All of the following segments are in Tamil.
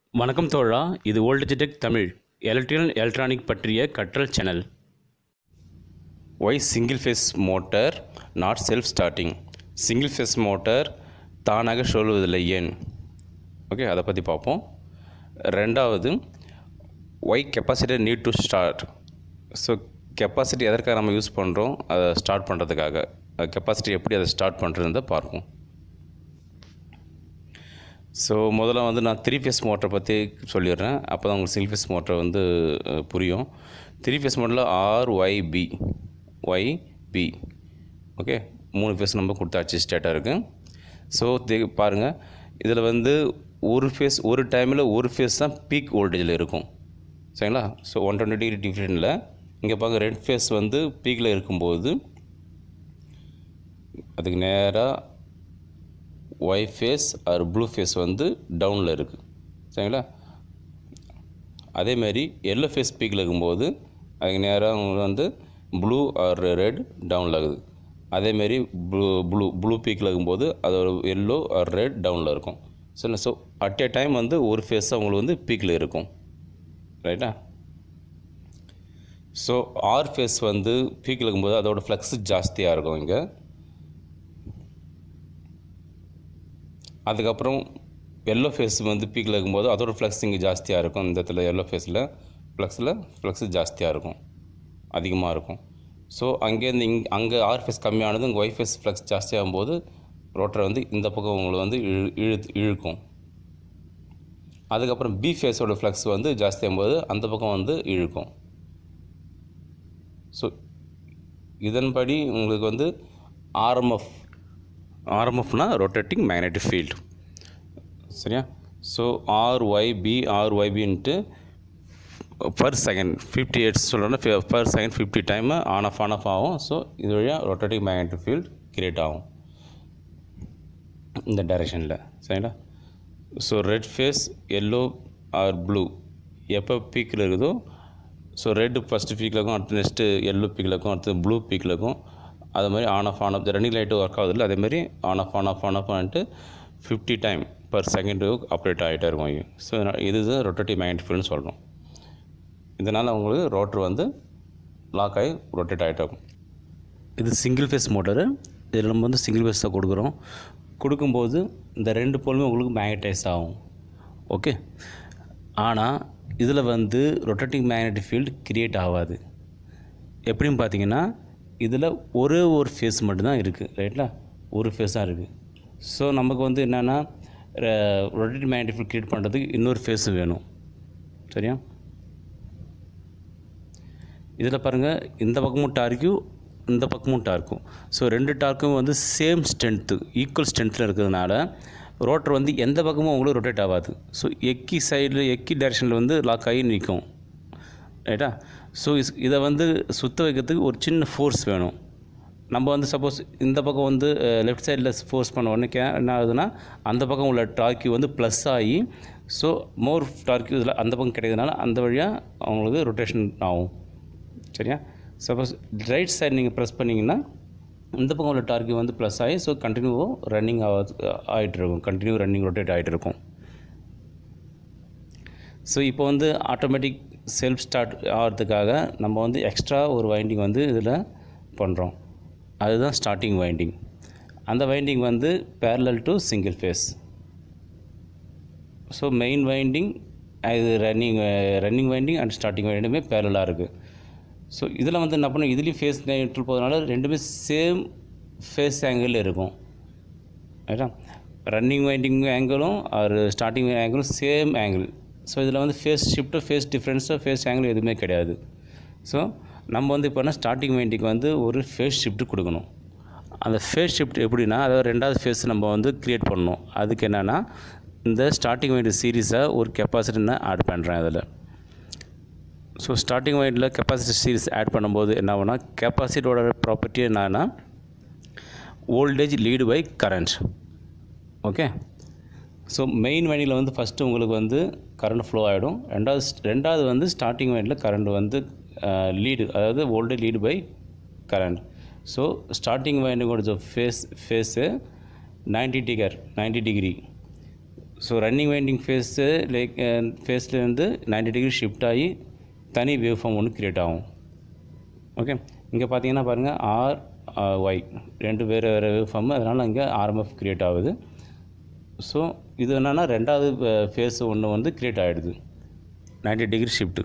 வணக்கம் தோழா இது ஓல்டஜிடெக் தமிழ் எலக்ட்ரிக்கல் எலக்ட்ரானிக் பற்றிய கற்றல் channel why single phase motor not self starting single phase motor தானாக சொல்வதில்லை ஏன் ஓகே அதை பற்றி பார்ப்போம் ரெண்டாவது why capacitor need to start so capacity எதற்காக நம்ம யூஸ் பண்ணுறோம் அதை ஸ்டார்ட் பண்ணுறதுக்காக கெப்பாசிட்டி எப்படி அதை ஸ்டார்ட் பண்ணுறதுன்னு பார்ப்போம் ஸோ முதல்ல வந்து நான் த்ரீ ஃபேஸ் மோட்டரை பற்றி சொல்லிடுறேன் அப்போ தான் உங்களுக்கு சிங்கிள் ஃபேஸ் மோட்டர் வந்து அஹ், புரியும் த்ரீ ஃபேஸ் மோட்டரில் R Y B Y B okay மூணு ஃபேஸ் நம்ம கொடுத்தாச்சு ஸ்டேட்டாக இருக்குது ஸோ பாருங்கள் இதில் வந்து ஒரு ஃபேஸ் ஒரு டைமில் ஒரு ஃபேஸ் தான் பீக் வோல்டேஜில் இருக்கும் சரிங்களா ஸோ ஒன் டுவெண்ட்டி டிகிரி டிஃப்ரெண்ட்டில் இங்கே பார்க்க ரெட் ஃபேஸ் வந்து பீக்கில் இருக்கும்போது அதுக்கு நேராக Y phase R blue phase வந்து டவுனில் இருக்குது சரிங்களா அதேமாரி எல்லோ ஃபேஸ் பீக்கில் இருக்கும்போது அதுக்கு நேராக உங்களுக்கு வந்து ப்ளூ ஆர் ரெட் டவுனில் இருக்குது அதேமாரி ப்ளூ ப்ளூ ப்ளூ பீக்கில் இருக்கும்போது அதோட எல்லோ ஆர் ரெட் டவுனில் இருக்கும் so so at a time வந்து ஒரு ஃபேஸ் உங்களுக்கு வந்து பீக்கில் இருக்கும் ரைட்டா ஸோ ஆர் ஃபேஸ் வந்து பீக்கில் இருக்கும்போது அதோட ஃப்ளக்ஸ் ஜாஸ்தியாக இருக்கும் இங்கே அதுக்கப்புறம் எல்லோ ஃபேஸ் வந்து பீக்கில் இருக்கும்போது அதோட ஃப்ளக்ஸ் இங்கே ஜாஸ்தியாக இருக்கும் இந்த இடத்துல எல்லோ ஃபேஸில் ஃப்ளக்ஸில் ஃப்ளக்ஸ் ஜாஸ்தியாக இருக்கும் அதிகமாக இருக்கும் ஸோ அங்கேருந்து இங் அங்கே ஆர் ஃபேஸ் கம்மியானது இங்கே ஒய் ஃபேஸ் ஃப்ளக்ஸ் ஜாஸ்தியாகும் போது ரோட்டரை வந்து இந்த பக்கம் உங்களை வந்து இழு இழு இழுக்கும் அதுக்கப்புறம் பி ஃபேஸோட ஃப்ளக்ஸ் வந்து ஜாஸ்தியாகும் போது அந்த பக்கம் வந்து இழுக்கும் ஸோ இதன்படி உங்களுக்கு வந்து ஆர்எம்எஃப் ஆர்எம்எஃப்னா ரொட்டேட்டிங் மேக்னெட்டிக் ஃபீல்டு சரியா ஸோ ஆர்ஒய்பி ஆர்ஒய்பின்ட்டு பர் செகண்ட் ஃபிஃப்டி எயிட்ஸ் சொல்லணும்னா per second fifty time on off on off ஆகும் ஸோ இது வழியாக ரொட்டேட்டிங் மேக்னெட்டிக் ஃபீல்டு கிரியேட் ஆகும் இந்த டைரெக்ஷனில் சரிங்களா so red phase yellow or blue எப்போ பீக்கில் இருக்குதோ ஸோ ரெட்டு ஃபஸ்ட்டு பீக்கில் இருக்கும் அடுத்து நெக்ஸ்ட்டு எல்லோ பீக்கில் இருக்கும் அடுத்து ப்ளூ பீக்கில் இருக்கும் அது மாதிரி on off on off running light work ஆகுது இல்லை அதேமாதிரி on off on off on off பண்ணிட்டு fifty time per second operate ஆகிட்டே இருக்கும் இது ஸோ இதுதான் ரொட்டேட்டிவ் மேக்னெட்டிக் ஃபீல்டுன்னு சொல்கிறோம் இதனால் உங்களுக்கு ரோட்ரு வந்து லாக் ஆகி ரொட்டேட் ஆகிட்டே இருக்கும் இது சிங்கிள் ஃபேஸ் மோட்டரு இதில் நம்ம வந்து சிங்கிள் ஃபேஸ் தான் கொடுக்குறோம் கொடுக்கும்போது இந்த ரெண்டு போலுமே உங்களுக்கு மேக்னடைஸ் ஆகும் ஓகே ஆனால் இதில் வந்து ரொட்டேட்டிங் மேக்னெட்டிக் ஃபீல்டு கிரியேட் ஆகாது எப்படின்னு பார்த்தீங்கன்னா இதில் ஒரே ஒரு ஃபேஸ் மட்டும்தான் இருக்குது ரைட்டா ஒரு ஃபேஸ் தான் இருக்குது ஸோ நமக்கு வந்து என்னென்னா ரொட்டேட்டிங் மேக்னெட்டிக் ஃபீல்ட் கிரியேட் பண்ணுறதுக்கு இன்னொரு ஃபேஸும் வேணும் சரியா இதில் பாருங்கள் இந்த பக்கமும் டார்க்கும் இந்த பக்கமும் டார்க்கும் ஸோ ரெண்டு டார்க்கும் வந்து சேம் ஸ்ட்ரென்த்து ஈக்குவல் ஸ்ட்ரென்த்தில் இருக்கிறதுனால ரோட்டர் வந்து எந்த பக்கமும் உங்களுக்கு ரொட்டேட் ஆகாது ஸோ எக்கி சைடில் எக்கி டைரெக்ஷனில் வந்து லாக் ஆகி நிற்கும் ரைட்டா ஸோ இதை வந்து சுத்த வைக்கிறதுக்கு ஒரு சின்ன ஃபோர்ஸ் வேணும் நம்ம வந்து சப்போஸ் இந்த பக்கம் வந்து லெஃப்ட் சைடில் ஃபோர்ஸ் பண்ண உடனே கே என்ன ஆகுதுன்னா அந்த பக்கம் உள்ள டார்க்கி வந்து ப்ளஸ் ஆகி ஸோ மோர் டார்க்கி இதில் அந்த பக்கம் கிடைக்கிறதுனால அந்த வழியாக அவங்களுக்கு ரொட்டேஷன் ஆகும் சரியா சப்போஸ் ரைட் சைடு நீங்கள் ப்ரெஸ் பண்ணிங்கன்னா இந்த பக்கம் உள்ள டார்க்கி வந்து ப்ளஸ் ஆகி ஸோ கண்டினியூவாக ரன்னிங் ஆகாது ஆகிட்டு இருக்கும் கண்டினியூ ரன்னிங் ரொட்டேட் ஆகிட்டு இருக்கும் ஸோ இப்போ வந்து ஆட்டோமேட்டிக் செல்ஃப் ஸ்டார்ட் ஆகிறதுக்காக நம்ம வந்து எக்ஸ்ட்ரா ஒரு வைண்டிங் வந்து இதில் பண்ணுறோம் அதுதான் ஸ்டார்டிங் வைண்டிங் அந்த வைண்டிங் வந்து parallel to single phase so main winding இது running running winding and starting வைண்டிங்குமே பேரலாக இருக்குது ஸோ இதில் வந்து என்ன பண்ணோம் இதுலேயும் ஃபேஸ் நைட்டு போகிறதுனால ரெண்டுமே சேம் ஃபேஸ் ஆங்கிள் இருக்கும் ரைட்டா ரன்னிங் வைண்டிங் ஆங்கிளும் ஆர் ஸ்டார்டிங் ஆங்கிளும் சேம் ஆங்கிள் ஸோ இதில் வந்து ஃபேஸ் ஷிஃப்ட்டு ஃபேஸ் டிஃப்ரென்ஸோ ஃபேஸ் ஆங்கிள் எதுவுமே கிடையாது ஸோ நம்ம வந்து இப்போ என்ன ஸ்டார்டிங் வைண்டிங் வந்து ஒரு ஃபேஸ் ஷிஃப்ட் கொடுக்கணும் அந்த ஃபேஸ் ஷிஃப்ட் எப்படின்னா அதாவது ரெண்டாவது ஃபேஸ் நம்ம வந்து க்ரியேட் பண்ணணும் அதுக்கு என்னென்னா இந்த ஸ்டார்டிங் வைண்ட் சீரீஸை ஒரு கெப்பாசிட்டி நான் ஆட் பண்ணுறேன் அதில் ஸோ ஸ்டார்டிங் வைண்டில் கெப்பாசிட்டி சீரிஸ் ஆட் பண்ணும்போது என்ன ஆகும்னா கெப்பாசிட்டியோட ப்ராப்பர்ட்டி என்னன்னா voltage lead by current okay so main வைண்டில் வந்து ஃபஸ்ட்டு உங்களுக்கு வந்து கரண்ட் ஃப்ளோ ஆகிடும் ரெண்டாவது ரெண்டாவது வந்து ஸ்டார்டிங் வைண்டில் கரண்ட் வந்து லீடு அதாவது voltage lead by current so starting வைண்டிங்கோட phase phase ninety degree ninety degree so running winding phase like ஃபேஸ்லேருந்து 90 டிகிரி ஷிஃப்ட் ஆகி தனி வேவ் ஃபார்ம் ஒன்று க்ரியேட் ஆகும் ஓகே இங்கே பார்த்தீங்கன்னா பாருங்கள் ஆர் ஒய் ரெண்டு வேறு வேறு வேவ் ஃபார்மு அதனால் இங்கே ஆர்எம்எஃப் க்ரியேட் ஆகுது ஸோ இது என்னென்னா ரெண்டாவது ஃபேஸ் ஒன்று வந்து க்ரியேட் ஆகிடுது 90 டிகிரி ஷிஃப்ட்டு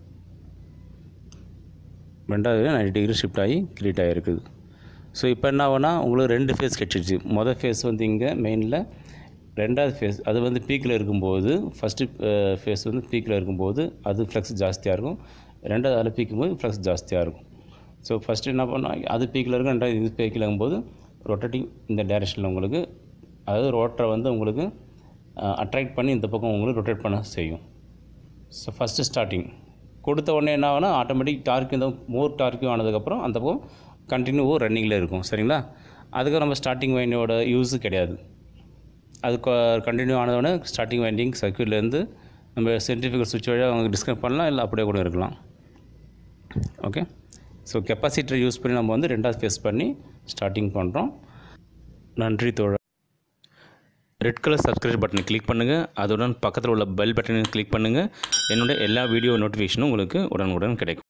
ரெண்டாவது 90 டிகிரி ஷிஃப்ட் ஆகி க்ரியேட் ஆகிருக்குது ஸோ இப்போ என்ன ஆகும்னா உங்களுக்கு ரெண்டு ஃபேஸ் கிடச்சிருச்சு மொதல் ஃபேஸ் வந்து இங்கே மெயினில் ரெண்டாவது ஃபேஸ் அது வந்து பீக்கில் இருக்கும்போது ஃபஸ்ட்டு ஃபேஸ் வந்து பீக்கில் இருக்கும்போது அது ஃப்ளக்ஸ் ஜாஸ்தியாக இருக்கும் ரெண்டாவது அதில் பீக்கும் போது ஃப்ளக்ஸ் ஜாஸ்தியாக இருக்கும் ஸோ ஃபஸ்ட்டு என்ன பண்ணோம் அது பீக்கில் இருக்கும் ரெண்டாவது இது பீக்கில் இருக்கும்போது ரொட்டேட்டிங் இந்த டைரெக்ஷனில் உங்களுக்கு அதாவது ரோட்டரை வந்து உங்களுக்கு அட்ராக்ட் பண்ணி இந்த பக்கம் உங்களுக்கு ரொட்டேட் பண்ண செய்யும் ஸோ ஃபஸ்ட்டு ஸ்டார்டிங் கொடுத்த உடனே என்ன ஆகுனா ஆட்டோமேட்டிக் டார்க் இந்த மோர் டார்க்கும் ஆனதுக்கப்புறம் அந்த பக்கம் கண்டினியூவும் ரன்னிங்கில் இருக்கும் சரிங்களா அதுக்கு நம்ம ஸ்டார்டிங் வைண்டோட யூஸு கிடையாது அது கண்டினியூ ஆனதோடனே ஸ்டார்டிங் வைண்டிங் சர்க்கியூட்லேருந்து நம்ம சென்ட்ரிஃபிகல் சுவிட்ச் வழியாக அவங்க டிஸ்கனெக்ட் பண்ணலாம் இல்லை அப்படியே கூட இருக்கலாம் ஓகே ஸோ கெப்பாசிட்டரை யூஸ் பண்ணி நம்ம வந்து ரெண்டாவது ஃபேஸ் பண்ணி ஸ்டார்டிங் பண்ணுறோம் நன்றி தோழர் ரெட் கலர் சப்ஸ்கிரைப் பட்டனை கிளிக் பண்ணுங்கள் அதுடன் பக்கத்தில் உள்ள பெல் பட்டனை கிளிக் பண்ணுங்கள் என்னோட எல்லா வீடியோ நோட்டிஃபிகேஷனும் உங்களுக்கு உடனுக்குடன் கிடைக்கும்